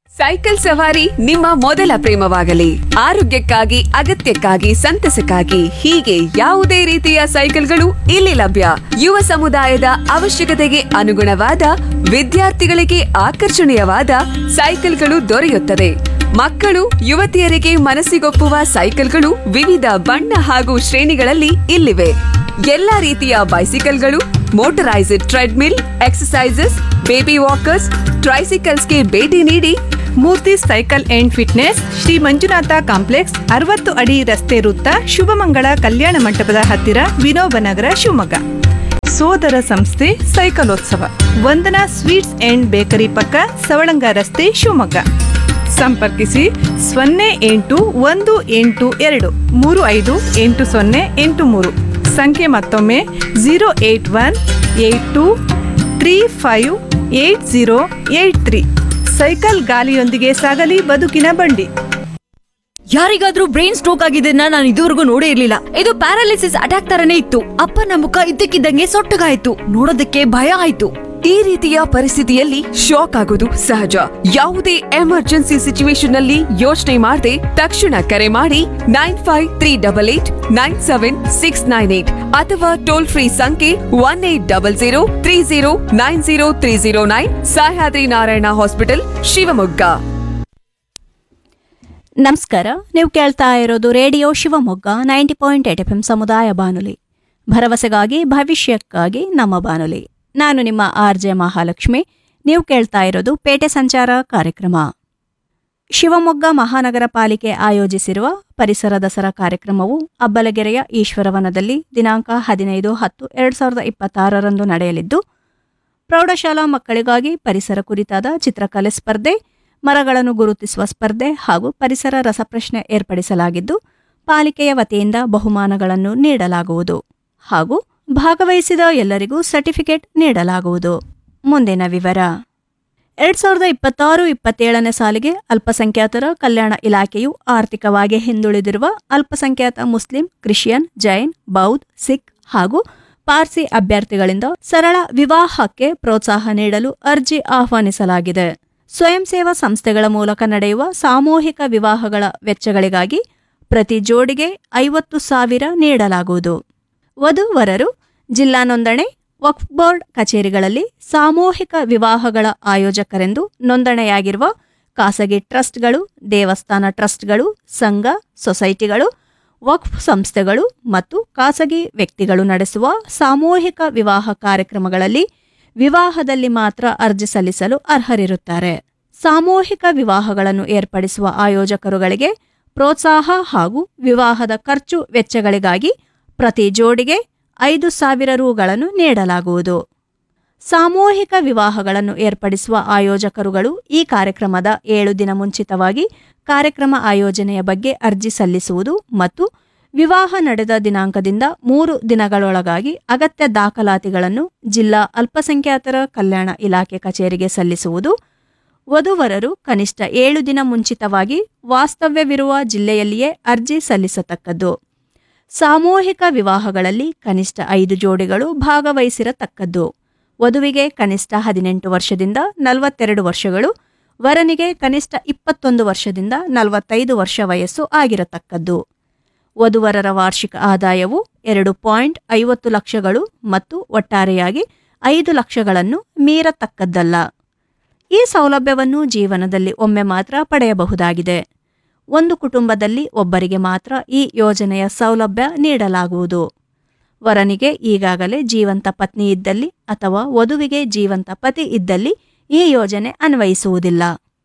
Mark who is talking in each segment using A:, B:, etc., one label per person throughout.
A: cycle ಸವಾರಿ ನಿಮ್ಮ ಮೊದಲ ಪ್ರೇಮವಾಗಲಿ ಆರೋಗ್ಯಕ್ಕಾಗಿ ಅಗತ್ಯಕ್ಕಾಗಿ ಸಂತಸಕ್ಕಾಗಿ ಹೀಗೆ ಯಾವುದೇ ರೀತಿಯ ಸೈಕಲ್ಗಳು ಇಲ್ಲಿ ಲಭ್ಯ ಯುವ ಸಮುದಾಯದ ಅವಶ್ಯಕತೆಗೆ ಅನುಗುಣವಾದ ವಿದ್ಯಾರ್ಥಿಗಳಿಗೆ ಆಕರ್ಷಣೀಯವಾದ ಸೈಕಲ್ಗಳು ದೊರೆಯುತ್ತದೆ ಮಕ್ಕಳು ಯುವತಿಯರಿಗೆ ಮನಸ್ಸಿಗೊಪ್ಪುವ ಸೈಕಲ್ಗಳು ವಿವಿಧ ಬಣ್ಣ ಹಾಗೂ ಶ್ರೇಣಿಗಳಲ್ಲಿ ಇಲ್ಲಿವೆ ಎಲ್ಲಾ ರೀತಿಯ ಬೈಸಿಕಲ್ಗಳು motorised treadmill exercises baby walkers ಟ್ರೈಸಿಕಲ್ಸ್ಗೆ ಭೇಟಿ ನೀಡಿ
B: Murthy cycle and fitness Shri Manjunatha complex ಅರವತ್ತು ಅಡಿ ರಸ್ತೆ ವೃತ್ತ ಶುಭಮಂಗಳ ಕಲ್ಯಾಣ ಮಂಟಪದ ಹತ್ತಿರ ವಿನೋಬನಗರ ಶಿವಮೊಗ್ಗ ಸೋದರ ಸಂಸ್ಥೆ ಸೈಕಲೋತ್ಸವ ವಂದನಾ ಸ್ವೀಟ್ಸ್ ಅಂಡ್ ಬೇಕರಿ ಪಕ್ಕ ಸವಳಂಗ ರಸ್ತೆ ಶಿವಮೊಗ್ಗ ಸಂಪರ್ಕಿಸಿ ಸೊನ್ನೆ ಎಂಟು ಒಂದು ಎಂಟು ಎರಡು ಮೂರು ಐದು ಎಂಟು ಸೊನ್ನೆ ಎಂಟು ಮೂರು ಸಂಖ್ಯೆ ಮತ್ತೊಮ್ಮೆ zero eight one eight two three five eight zero eight three cycle ಗಾಲಿಯೊಂದಿಗೆ ಸಾಗಲಿ ಬದುಕಿನ ಬಂಡಿ
C: ಯಾರಿಗಾದ್ರೂ ಬ್ರೈನ್ ಸ್ಟ್ರೋಕ್ ಆಗಿದ್ದನ್ನ ನಾನು ಇದುವರೆಗೂ ನೋಡೇ ಇರ್ಲಿಲ್ಲ ಇದು ಪ್ಯಾರಾಲಿಸಿಸ್ ಅಟ್ಯಾಕ್ ತರನೇ ಇತ್ತು ಅಪ್ಪನ ಮುಖ ಇದ್ದಕ್ಕಿದ್ದಂಗೆ ಸೊಟ್ಟಗಾಯ್ತು ನೋಡೋದಕ್ಕೆ ಭಯ ಆಯ್ತು
A: ಈ ರೀತಿಯ ಪರಿಸ್ಥಿತಿಯಲ್ಲಿ ಶಾಕ್ ಆಗೋದು ಸಹಜ ಯಾವುದೇ ಎಮರ್ಜೆನ್ಸಿ ಸಿಚುವೇಶನ್ ನಲ್ಲಿ ಯೋಚನೆ ಮಾಡದೆ ತಕ್ಷಣ ಕರೆ ಮಾಡಿ nine five three double eight nine seven six nine eight ಅಥವಾ ಟೋಲ್ ಫ್ರೀ ಸಂಖ್ಯೆ one eight double zero three zero nine zero three zero nine Sahyadri Narayana hospital Shivamogga
D: ನಮಸ್ಕಾರ ನೀವು ಕೇಳ್ತಾ ಇರೋದು radio Shivamogga ninety point eight F M ಸಮುದಾಯ ಬಾನುಲಿ ಭರವಸೆಗಾಗಿ ಭವಿಷ್ಯಕ್ಕಾಗಿ ನಮ್ಮ ಬಾನುಲಿ ನಾನು ನಿಮ್ಮ ಆರ್ ಜೆ ಮಹಾಲಕ್ಷ್ಮಿ ನೀವು ಕೇಳ್ತಾ ಇರೋದು ಪೇಟೆ ಸಂಚಾರ ಕಾರ್ಯಕ್ರಮ ಶಿವಮೊಗ್ಗ ಮಹಾನಗರ ಪಾಲಿಕೆ ಆಯೋಜಿಸಿರುವ ಪರಿಸರ ದಸರಾ ಕಾರ್ಯಕ್ರಮವು ಅಬ್ಬಲಗೆರೆಯ ಈಶ್ವರವನದಲ್ಲಿ ದಿನಾಂಕ ಹದಿನೈದು ಹತ್ತು ಎರಡು ಸಾವಿರದ ಇಪ್ಪತ್ತಾರರಂದು ನಡೆಯಲಿದ್ದು ಪ್ರೌಢಶಾಲಾ ಮಕ್ಕಳಿಗಾಗಿ ಪರಿಸರ ಕುರಿತಾದ ಚಿತ್ರಕಲೆ ಸ್ಪರ್ಧೆ ಮರಗಳನ್ನು ಗುರುತಿಸುವ ಸ್ಪರ್ಧೆ ಹಾಗೂ ಪರಿಸರ ರಸಪ್ರಶ್ನೆ ಏರ್ಪಡಿಸಲಾಗಿದ್ದು ಪಾಲಿಕೆಯ ವತಿಯಿಂದ ಬಹುಮಾನಗಳನ್ನು ನೀಡಲಾಗುವುದು ಹಾಗೂ ಭಾಗವಹಿಸಿದ ಎಲ್ಲರಿಗೂ ಸರ್ಟಿಫಿಕೇಟ್ ನೀಡಲಾಗುವುದು ಮುಂದಿನ ವಿವರ ಎರಡ್ ಸಾವಿರದ ಇಪ್ಪತ್ತಾರು ಇಪ್ಪತ್ತೇಳನೇ ಸಾಲಿಗೆ ಅಲ್ಪಸಂಖ್ಯಾತರ ಕಲ್ಯಾಣ ಇಲಾಖೆಯು ಆರ್ಥಿಕವಾಗಿ ಹಿಂದುಳಿದಿರುವ ಅಲ್ಪಸಂಖ್ಯಾತ ಮುಸ್ಲಿಂ ಕ್ರಿಶ್ಚಿಯನ್ ಜೈನ್ ಬೌದ್ಧ ಸಿಖ್ ಹಾಗೂ ಪಾರ್ಸಿ ಅಭ್ಯರ್ಥಿಗಳಿಂದ ಸರಳ ವಿವಾಹಕ್ಕೆ ಪ್ರೋತ್ಸಾಹ ನೀಡಲು ಅರ್ಜಿ ಆಹ್ವಾನಿಸಲಾಗಿದೆ ಸ್ವಯಂ ಸೇವಾ ಸಂಸ್ಥೆಗಳ ಮೂಲಕ ನಡೆಯುವ ಸಾಮೂಹಿಕ ವಿವಾಹಗಳ ವೆಚ್ಚಗಳಿಗಾಗಿ ಪ್ರತಿ ಜೋಡಿಗೆ ಐವತ್ತು ಸಾವಿರ ನೀಡಲಾಗುವುದು ವಧುವರರು ಜಿಲ್ಲಾ ನೋಂದಣಿ ವಕ್ಫ್ ಬೋರ್ಡ್ ಕಚೇರಿಗಳಲ್ಲಿ ಸಾಮೂಹಿಕ ವಿವಾಹಗಳ ಆಯೋಜಕರೆಂದು ನೋಂದಣಿಯಾಗಿರುವ ಖಾಸಗಿ ಟ್ರಸ್ಟ್ಗಳು ದೇವಸ್ಥಾನ ಟ್ರಸ್ಟ್ಗಳು ಸಂಘ ಸೊಸೈಟಿಗಳು ವಕ್ಫ್ ಸಂಸ್ಥೆಗಳು ಮತ್ತು ಖಾಸಗಿ ವ್ಯಕ್ತಿಗಳು ನಡೆಸುವ ಸಾಮೂಹಿಕ ವಿವಾಹ ಕಾರ್ಯಕ್ರಮಗಳಲ್ಲಿ ವಿವಾಹದಲ್ಲಿ ಮಾತ್ರ ಅರ್ಜಿ ಸಲ್ಲಿಸಲು ಅರ್ಹರಿರುತ್ತಾರೆ ಸಾಮೂಹಿಕ ವಿವಾಹಗಳನ್ನು ಏರ್ಪಡಿಸುವ ಆಯೋಜಕರುಗಳಿಗೆ ಪ್ರೋತ್ಸಾಹ ಹಾಗೂ ವಿವಾಹದ ಖರ್ಚು ವೆಚ್ಚಗಳಿಗಾಗಿ ಪ್ರತಿ ಜೋಡಿಗೆ ಐದು ಸಾವಿರ ರುಗಳನ್ನು ನೀಡಲಾಗುವುದು ಸಾಮೂಹಿಕ ವಿವಾಹಗಳನ್ನು ಏರ್ಪಡಿಸುವ ಆಯೋಜಕರುಗಳು ಈ ಕಾರ್ಯಕ್ರಮದ ಏಳು ದಿನ ಮುಂಚಿತವಾಗಿ ಕಾರ್ಯಕ್ರಮ ಆಯೋಜನೆಯ ಬಗ್ಗೆ ಅರ್ಜಿ ಸಲ್ಲಿಸುವುದು ಮತ್ತು ವಿವಾಹ ನಡೆದ ದಿನಾಂಕದಿಂದ ಮೂರು ದಿನಗಳೊಳಗಾಗಿ ಅಗತ್ಯ ದಾಖಲಾತಿಗಳನ್ನು ಜಿಲ್ಲಾ ಅಲ್ಪಸಂಖ್ಯಾತರ ಕಲ್ಯಾಣ ಇಲಾಖೆ ಕಚೇರಿಗೆ ಸಲ್ಲಿಸುವುದು ವಧುವರರು ಕನಿಷ್ಠ ಏಳು ದಿನ ಮುಂಚಿತವಾಗಿ ವಾಸ್ತವ್ಯವಿರುವ ಜಿಲ್ಲೆಯಲ್ಲಿಯೇ ಅರ್ಜಿ ಸಲ್ಲಿಸತಕ್ಕದ್ದು ಸಾಮೂಹಿಕ ವಿವಾಹಗಳಲ್ಲಿ ಕನಿಷ್ಠ ಐದು ಜೋಡಿಗಳು ಭಾಗವಹಿಸಿರತಕ್ಕದ್ದು ವಧುವಿಗೆ ಕನಿಷ್ಠ ಹದಿನೆಂಟು ವರ್ಷದಿಂದ ನಲವತ್ತೆರಡು ವರ್ಷಗಳು ವರನಿಗೆ ಕನಿಷ್ಠ ಇಪ್ಪತ್ತೊಂದು ವರ್ಷದಿಂದ ನಲವತ್ತೈದು ವರ್ಷ ವಯಸ್ಸು ಆಗಿರತಕ್ಕದ್ದು ವಧುವರರ ವಾರ್ಷಿಕ ಆದಾಯವು ಎರಡು ಪಾಯಿಂಟ್ ಐವತ್ತು ಲಕ್ಷಗಳು ಮತ್ತು ಒಟ್ಟಾರೆಯಾಗಿ ಐದು ಲಕ್ಷಗಳನ್ನು ಮೀರತಕ್ಕದ್ದಲ್ಲ ಈ ಸೌಲಭ್ಯವನ್ನು ಜೀವನದಲ್ಲಿ ಒಮ್ಮೆ ಮಾತ್ರ ಪಡೆಯಬಹುದಾಗಿದೆ ಒಂದು ಕುಟುಂಬದಲ್ಲಿ ಒಬ್ಬರಿಗೆ ಮಾತ್ರ ಈ ಯೋಜನೆಯ ಸೌಲಭ್ಯ ನೀಡಲಾಗುವುದು ವರನಿಗೆ ಈಗಾಗಲೇ ಜೀವಂತ ಪತ್ನಿ ಇದ್ದಲ್ಲಿ ಅಥವಾ ವಧುವಿಗೆ ಜೀವಂತ ಪತಿ ಇದ್ದಲ್ಲಿ ಈ ಯೋಜನೆ ಅನ್ವಯಿಸುವುದಿಲ್ಲ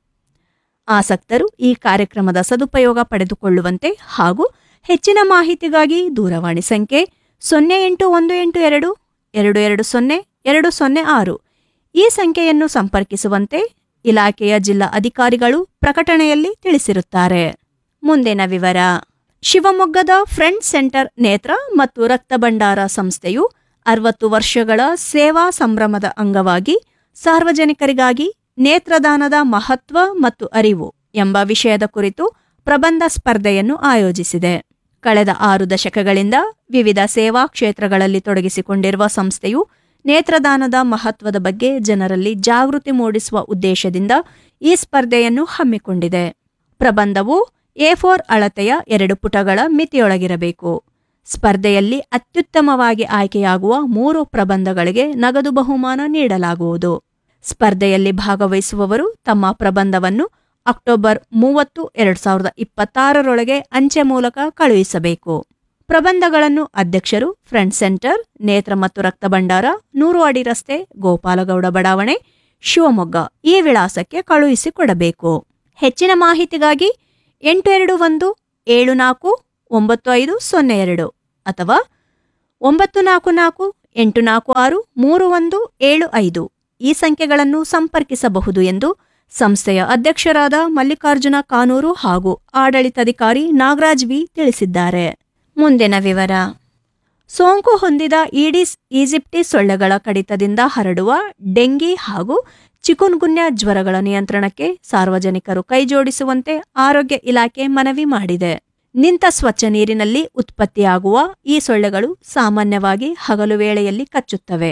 D: ಆಸಕ್ತರು ಈ ಕಾರ್ಯಕ್ರಮದ ಸದುಪಯೋಗ ಪಡೆದುಕೊಳ್ಳುವಂತೆ ಹಾಗೂ ಹೆಚ್ಚಿನ ಮಾಹಿತಿಗಾಗಿ ದೂರವಾಣಿ ಸಂಖ್ಯೆ ಸೊನ್ನೆ ಎಂಟು ಒಂದು ಎಂಟು ಎರಡು ಎರಡು ಎರಡು ಸೊನ್ನೆ ಎರಡು ಸೊನ್ನೆ ಆರು ಈ ಸಂಖ್ಯೆಯನ್ನು ಸಂಪರ್ಕಿಸುವಂತೆ ಇಲಾಖೆಯ ಜಿಲ್ಲಾ ಅಧಿಕಾರಿಗಳು ಪ್ರಕಟಣೆಯಲ್ಲಿ ತಿಳಿಸಿರುತ್ತಾರೆ ಮುಂದಿನ ವಿವರ ಶಿವಮೊಗ್ಗದ ಫ್ರೆಂಡ್ ಸೆಂಟರ್ ನೇತ್ರ ಮತ್ತು ರಕ್ತ ಭಂಡಾರ ಸಂಸ್ಥೆಯು ಅರವತ್ತು ವರ್ಷಗಳ ಸೇವಾ ಸಂಭ್ರಮದ ಅಂಗವಾಗಿ ಸಾರ್ವಜನಿಕರಿಗಾಗಿ ನೇತ್ರದಾನದ ಮಹತ್ವ ಮತ್ತು ಅರಿವು ಎಂಬ ವಿಷಯದ ಕುರಿತು ಪ್ರಬಂಧ ಸ್ಪರ್ಧೆಯನ್ನು ಆಯೋಜಿಸಿದೆ ಕಳೆದ ಆರು ದಶಕಗಳಿಂದ ವಿವಿಧ ಸೇವಾ ಕ್ಷೇತ್ರಗಳಲ್ಲಿ ತೊಡಗಿಸಿಕೊಂಡಿರುವ ಸಂಸ್ಥೆಯು ನೇತ್ರದಾನದ ಮಹತ್ವದ ಬಗ್ಗೆ ಜನರಲ್ಲಿ ಜಾಗೃತಿ ಮೂಡಿಸುವ ಉದ್ದೇಶದಿಂದ ಈ ಸ್ಪರ್ಧೆಯನ್ನು ಹಮ್ಮಿಕೊಂಡಿದೆ ಪ್ರಬಂಧವು ಎ ಫೋರ್ ಅಳತೆಯ ಎರಡು ಪುಟಗಳ ಮಿತಿಯೊಳಗಿರಬೇಕು ಸ್ಪರ್ಧೆಯಲ್ಲಿ ಅತ್ಯುತ್ತಮವಾಗಿ ಆಯ್ಕೆಯಾಗುವ ಮೂರು ಪ್ರಬಂಧಗಳಿಗೆ ನಗದು ಬಹುಮಾನ ನೀಡಲಾಗುವುದು ಸ್ಪರ್ಧೆಯಲ್ಲಿ ಭಾಗವಹಿಸುವವರು ತಮ್ಮ ಪ್ರಬಂಧವನ್ನು ಅಕ್ಟೋಬರ್ ಮೂವತ್ತು ಎರಡು ಸಾವಿರದ ಇಪ್ಪತ್ತಾರರೊಳಗೆ ಅಂಚೆ ಮೂಲಕ ಕಳುಹಿಸಬೇಕು ಪ್ರಬಂಧಗಳನ್ನು ಅಧ್ಯಕ್ಷರು ಫ್ರಂಟ್ ಸೆಂಟರ್ ನೇತ್ರ ಮತ್ತು ರಕ್ತ ಭಂಡಾರ ನೂರು ಅಡಿ ರಸ್ತೆ ಗೋಪಾಲಗೌಡ ಬಡಾವಣೆ ಶಿವಮೊಗ್ಗ ಈ ವಿಳಾಸಕ್ಕೆ ಕಳುಹಿಸಿಕೊಡಬೇಕು ಹೆಚ್ಚಿನ ಮಾಹಿತಿಗಾಗಿ ಎಂಟು ಎರಡು ಒಂದು ಏಳು ನಾಲ್ಕು ಒಂಬತ್ತು ಐದು ಸೊನ್ನೆ ಎರಡು ಅಥವಾ ಒಂಬತ್ತು ನಾಲ್ಕು ನಾಲ್ಕು ಎಂಟು ನಾಲ್ಕು ಆರು ಮೂರು ಒಂದು ಏಳು ಐದು ಈ ಸಂಖ್ಯೆಗಳನ್ನು ಸಂಪರ್ಕಿಸಬಹುದು ಎಂದು ಸಂಸ್ಥೆಯ ಅಧ್ಯಕ್ಷರಾದ ಮಲ್ಲಿಕಾರ್ಜುನ ಕಾನೂರು ಹಾಗೂ ಆಡಳಿತಾಧಿಕಾರಿ ನಾಗರಾಜ್ ವಿ ತಿಳಿಸಿದ್ದಾರೆ ಮುಂದಿನ ವಿವರ ಸೋಂಕು ಹೊಂದಿದ ಈಡಿಸ್ ಈಜಿಪ್ಟಿ ಸೊಳ್ಳೆಗಳ ಕಡಿತದಿಂದ ಹರಡುವ ಡೆಂಗಿ ಹಾಗೂ ಚಿಕುನ್ಗುನ್ಯ ಜ್ವರಗಳ ನಿಯಂತ್ರಣಕ್ಕೆ ಸಾರ್ವಜನಿಕರು ಕೈಜೋಡಿಸುವಂತೆ ಆರೋಗ್ಯ ಇಲಾಖೆ ಮನವಿ ಮಾಡಿದೆ ನಿಂತ ಸ್ವಚ್ಛ ನೀರಿನಲ್ಲಿ ಉತ್ಪತ್ತಿಯಾಗುವ ಈ ಸೊಳ್ಳೆಗಳು ಸಾಮಾನ್ಯವಾಗಿ ಹಗಲು ವೇಳೆಯಲ್ಲಿ ಕಚ್ಚುತ್ತವೆ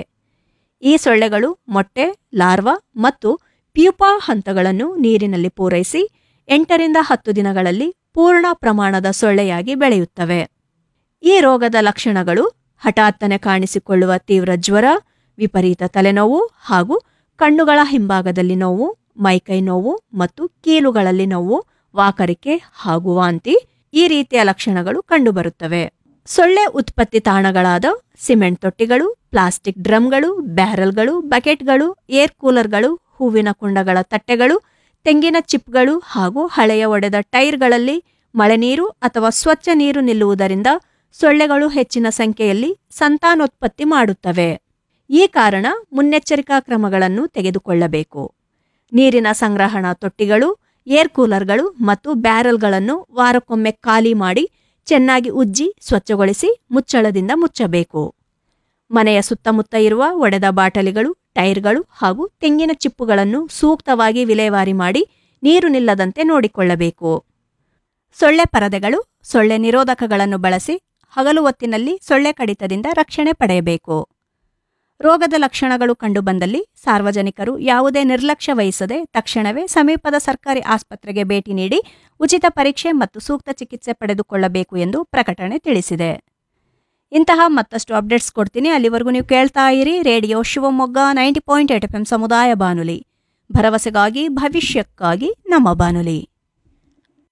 D: ಈ ಸೊಳ್ಳೆಗಳು ಮೊಟ್ಟೆ ಲಾರ್ವಾ ಮತ್ತು ಪ್ಯೂಪಾ ಹಂತಗಳನ್ನು ನೀರಿನಲ್ಲಿ ಪೂರೈಸಿ ಎಂಟರಿಂದ ಹತ್ತು ದಿನಗಳಲ್ಲಿ ಪೂರ್ಣ ಪ್ರಮಾಣದ ಸೊಳ್ಳೆಯಾಗಿ ಬೆಳೆಯುತ್ತವೆ ಈ ರೋಗದ ಲಕ್ಷಣಗಳು ಹಠಾತ್ತನೆ ಕಾಣಿಸಿಕೊಳ್ಳುವ ತೀವ್ರ ಜ್ವರ ವಿಪರೀತ ತಲೆನೋವು ಹಾಗೂ ಕಣ್ಣುಗಳ ಹಿಂಭಾಗದಲ್ಲಿ ನೋವು ಮೈಕೈ ನೋವು ಮತ್ತು ಕೀಲುಗಳಲ್ಲಿ ನೋವು ವಾಕರಿಕೆ ಹಾಗೂ ವಾಂತಿ ಈ ರೀತಿಯ ಲಕ್ಷಣಗಳು ಕಂಡುಬರುತ್ತವೆ ಸೊಳ್ಳೆ ಉತ್ಪತ್ತಿ ತಾಣಗಳಾದ ಸಿಮೆಂಟ್ ತೊಟ್ಟಿಗಳು ಪ್ಲಾಸ್ಟಿಕ್ ಡ್ರಮ್ಗಳು ಬ್ಯಾರಲ್ಗಳು ಬಕೆಟ್ಗಳು ಏರ್ ಕೂಲರ್ಗಳು ಹೂವಿನ ಕುಂಡಗಳ ತಟ್ಟೆಗಳು ತೆಂಗಿನ ಚಿಪ್ಗಳು ಹಾಗೂ ಹಳೆಯ ಒಡೆದ ಟೈರ್ಗಳಲ್ಲಿ ಮಳೆನೀರು ಅಥವಾ ಸ್ವಚ್ಛ ನೀರು ನಿಲ್ಲುವುದರಿಂದ ಸೊಳ್ಳೆಗಳು ಹೆಚ್ಚಿನ ಸಂಖ್ಯೆಯಲ್ಲಿ ಸಂತಾನೋತ್ಪತ್ತಿ ಮಾಡುತ್ತವೆ ಈ ಕಾರಣ ಮುನ್ನೆಚ್ಚರಿಕಾ ಕ್ರಮಗಳನ್ನು ತೆಗೆದುಕೊಳ್ಳಬೇಕು ನೀರಿನ ಸಂಗ್ರಹಣಾ ತೊಟ್ಟಿಗಳು ಏರ್ ಕೂಲರ್ಗಳು ಮತ್ತು ಬ್ಯಾರಲ್ಗಳನ್ನು ವಾರಕ್ಕೊಮ್ಮೆ ಖಾಲಿ ಮಾಡಿ ಚೆನ್ನಾಗಿ ಉಜ್ಜಿ ಸ್ವಚ್ಛಗೊಳಿಸಿ ಮುಚ್ಚಳದಿಂದ ಮುಚ್ಚಬೇಕು ಮನೆಯ ಸುತ್ತಮುತ್ತ ಇರುವ ಒಡೆದ ಬಾಟಲಿಗಳು ಟೈರ್ಗಳು ಹಾಗೂ ತೆಂಗಿನ ಚಿಪ್ಪುಗಳನ್ನು ಸೂಕ್ತವಾಗಿ ವಿಲೇವಾರಿ ಮಾಡಿ ನೀರು ನಿಲ್ಲದಂತೆ ನೋಡಿಕೊಳ್ಳಬೇಕು ಸೊಳ್ಳೆ ಪರದೆಗಳು ಸೊಳ್ಳೆ ನಿರೋಧಕಗಳನ್ನು ಬಳಸಿ ಹಗಲು ಹೊತ್ತಿನಲ್ಲಿ ಸೊಳ್ಳೆ ಕಡಿತದಿಂದ ರಕ್ಷಣೆ ಪಡೆಯಬೇಕು ರೋಗದ ಲಕ್ಷಣಗಳು ಕಂಡುಬಂದಲ್ಲಿ ಸಾರ್ವಜನಿಕರು ಯಾವುದೇ ನಿರ್ಲಕ್ಷ್ಯ ವಹಿಸದೆ ತಕ್ಷಣವೇ ಸಮೀಪದ ಸರ್ಕಾರಿ ಆಸ್ಪತ್ರೆಗೆ ಭೇಟಿ ನೀಡಿ ಉಚಿತ ಪರೀಕ್ಷೆ ಮತ್ತು ಸೂಕ್ತ ಚಿಕಿತ್ಸೆ ಪಡೆದುಕೊಳ್ಳಬೇಕು ಎಂದು ಪ್ರಕಟಣೆ ತಿಳಿಸಿದೆ ಇಂತಹ ಮತ್ತಷ್ಟು ಅಪ್ಡೇಟ್ಸ್ ಕೊಡ್ತೀನಿ ಅಲ್ಲಿವರೆಗೂ ನೀವು ಕೇಳ್ತಾ ಇರಿ radio Shivamogga ninety point eight F M ಸಮುದಾಯ ಬಾನುಲಿ ಭರವಸೆಗಾಗಿ ಭವಿಷ್ಯಕ್ಕಾಗಿ ನಮ್ಮ ಬಾನುಲಿ